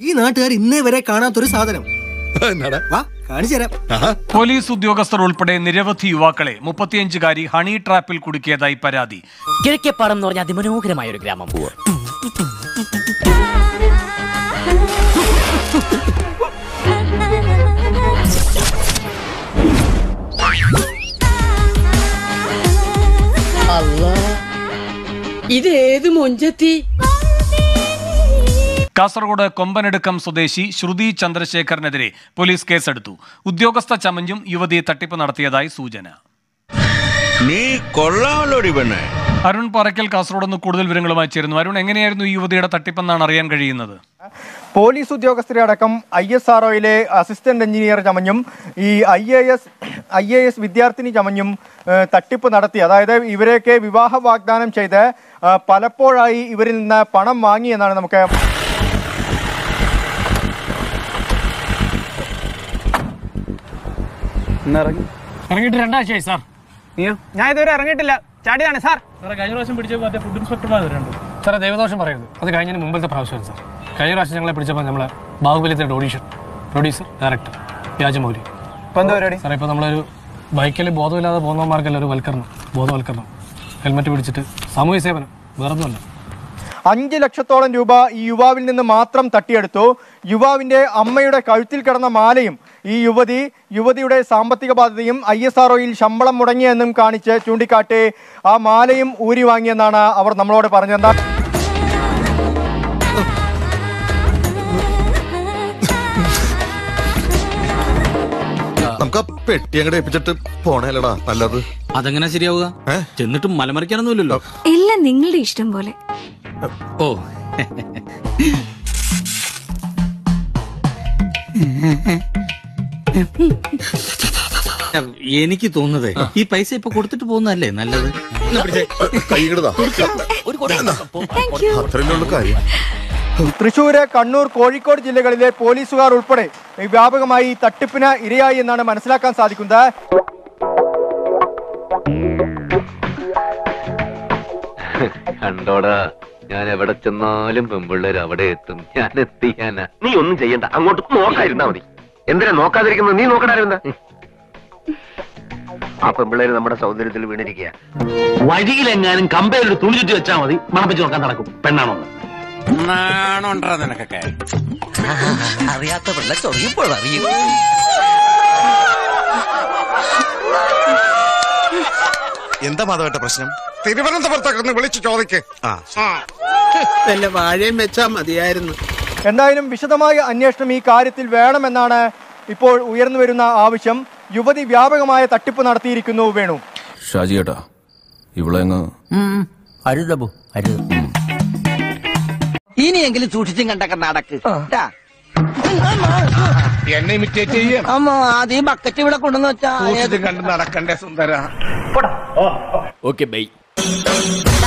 ഈ നാട്ടുകാർ ഇന്നേ വരെ കാണാത്തൊരു സാധനം എന്നാടാ വാ കാണിച്ചു തരാം ആഹാ. പോലീസ് ഉദ്യോഗസ്ഥർ ഉൾപ്പെടെ നിരവധി യുവാക്കളെ മുപ്പത്തിയഞ്ചുകാരി ഹണി ട്രാപ്പിൽ കുടുക്കിയതായി പരാതി കിഴക്കേപ്പാടം എന്ന് പറഞ്ഞ അതിമനോഹരമായ ഒരു ഗ്രാമം ഇത് ഏത് മൊഞ്ചത്തി കാസർഗോഡ് കൊമ്പനെടുക്കം സ്വദേശി ശ്രുതി ചന്ദ്രശേഖറിനെതിരെ പോലീസ് കേസെടുത്തു ഉദ്യോഗസ്ഥ ചമഞ്ഞും യുവതിയെ തട്ടിപ്പ് നടത്തിയതായി സൂചന നീ കൊള്ളാമല്ലോടി പെണ്ണേ അരുൺ പറക്കൽ കാസർഗോഡ് നിന്ന് കൂടുതൽ വിവരങ്ങളുമായി ചേരുന്നു അരുൺ എങ്ങനെയായിരുന്നു ഈ യുവതിയുടെ തട്ടിപ്പെന്നാണ് അറിയാൻ കഴിയുന്നത് പോലീസ് ഉദ്യോഗസ്ഥരെ അടക്കം I S R assistant engineer ചമഞ്ഞും ഈ I A S I A S വിദ്യാർത്ഥിനി ചമഞ്ഞും ഏഹ്, തട്ടിപ്പ് നടത്തി അതായത് ഇവരെയൊക്കെ വിവാഹ വാഗ്ദാനം ചെയ്ത് ആ, പലപ്പോഴായി ഇവരിൽ നിന്ന് പണം വാങ്ങി എന്നാണ് നമുക്ക് ഇറങ്ങിയിട്ട് രണ്ടാഴ്ചയായി സാർ നീയോ ഞാൻ ഇതുവരെ ഇറങ്ങിയിട്ടില്ല ചാടിയാണ് സാർ സാറേ കഴിഞ്ഞ പ്രാവശ്യം പിടിച്ച മറ്റേ ഫുഡ് ഇൻസ്പെക്ടർമാർ രണ്ട് സാറേ ദൈവദോഷം പറയരുത് അത് കഴിഞ്ഞതിന് മുമ്പത്തെ പ്രാവശ്യമാണ് സാർ കഴിഞ്ഞ പ്രാവശ്യം ഞങ്ങളെ പിടിച്ചപ്പോൾ നമ്മളെ ബാഹുബലിത്തെ ഓഡീഷൻ പ്രൊഡ്യൂസർ ഡയറക്ടർ വ്യാജമൗലി ഇപ്പൊ എന്താ പരിപാടി സാറേ ഇപ്പോൾ നമ്മളൊരു ബൈക്കിൽ ബോധമില്ലാതെ പോകുന്നവർക്കല്ല ഒരു വൽക്കരണം ബോധവൽക്കരണം ഹെൽമെറ്റ് പിടിച്ചിട്ട് സാമൂഹ്യ സേവനം വേറൊന്നുമല്ല അഞ്ച് ലക്ഷത്തോളം രൂപ ഈ യുവാവിൽ നിന്ന് മാത്രം തട്ടിയെടുത്തു യുവാവിന്റെ അമ്മയുടെ കഴുത്തിൽ കിടന്ന മാലയും ഈ യുവതി യുവതിയുടെ സാമ്പത്തിക ബാധ്യതയും ഐ എസ് ആർ ശമ്പളം മുടങ്ങിയെന്നും കാണിച്ച് ചൂണ്ടിക്കാട്ടി ആ മാലയും ഊരി വാങ്ങിയെന്നാണ് അവർ നമ്മളോട് പറഞ്ഞത് നമുക്ക് ആ പെട്ടി അങ്ങോട്ട് ഏൽപ്പിച്ചിട്ട് പോണേലടാ നല്ലത് അതെങ്ങനെ ശരിയാവുക ചെന്നിട്ട് മലമറിക്കാനൊന്നുമില്ലല്ലോ എല്ലാം നിങ്ങളുടെ ഇഷ്ടം പോലെ ഓ എനിക്ക് തോന്നുന്നത് ഈ പൈസ ഇപ്പൊ കൊടുത്തിട്ട് പോകുന്നതല്ലേ നല്ലത് കൈകിടതാ ഒരു കൊട അത്രയല്ലേ ഉള്ളു കാര്യം തൃശൂര് കണ്ണൂർ കോഴിക്കോട് ജില്ലകളിലെ പോലീസുകാർ ഉൾപ്പെടെ ഈ വ്യാപകമായി ഈ തട്ടിപ്പിന് ഇരയായി എന്നാണ് മനസ്സിലാക്കാൻ സാധിക്കുന്നത് കണ്ടോടാ ഞാൻ എവിടെ ചെന്നാലും പെമ്പിള്ളേർ അവിടെ എത്തും ഞാൻ എത്തിയാനാ നീ ഒന്നും ചെയ്യണ്ട അങ്ങോട്ട് നോക്കാതിരുന്നാ മതി എന്തിനാ നോക്കാതിരിക്കുന്നത് നീ നോക്കണായിരുന്ന ആ പെമ്പിള്ളേര് നമ്മുടെ സൗന്ദര്യത്തിൽ വീണിരിക്കുക വഴിയിലെങ്ങാനും കമ്പയിൽ തുണി ചുറ്റി വെച്ചാൽ മതി മണപ്പിച്ച് നോക്കാൻ നടക്കും പെണ്ണാണോ നാണുണ്ടാ നിനക്കൊക്കെ അറിയാത്ത പിള്ള ചൊറിയപ്പോൾ അറിയും എന്താ മാധവട്ട പ്രശ്നം തിരുവനന്തപുരത്തൊക്കെ വിളിച്ചു ചോദിക്ക് ആ വല്ല വാഴയും വെച്ചാ മതിയായിരുന്നു എന്തായാലും വിശദമായ അന്വേഷണം ഈ കാര്യത്തിൽ വേണമെന്നാണ് ഇപ്പോൾ ഉയർന്നു വരുന്ന ആവശ്യം യുവതി വ്യാപകമായ തട്ടിപ്പ് നടത്തിയിരിക്കുന്നു വേണു ഷാജി ഏട്ടാ ഇവിടെ അരുതബു അരുത് ഇനിയെങ്കിലും സൂക്ഷിച്ചും കണ്ടൊക്കെ നടക്ക് ട്ടാ. എന്നെ ഇമിറ്റേറ്റ് ചെയ്യാം അമ്മ ആദ്യം ബക്കറ്റ് ഇവിടെ കൊണ്ടുവന്ന് വെച്ചാ കണ്ട് നടക്കണ്ടേ സുന്ദര ഓക്കെ ബൈ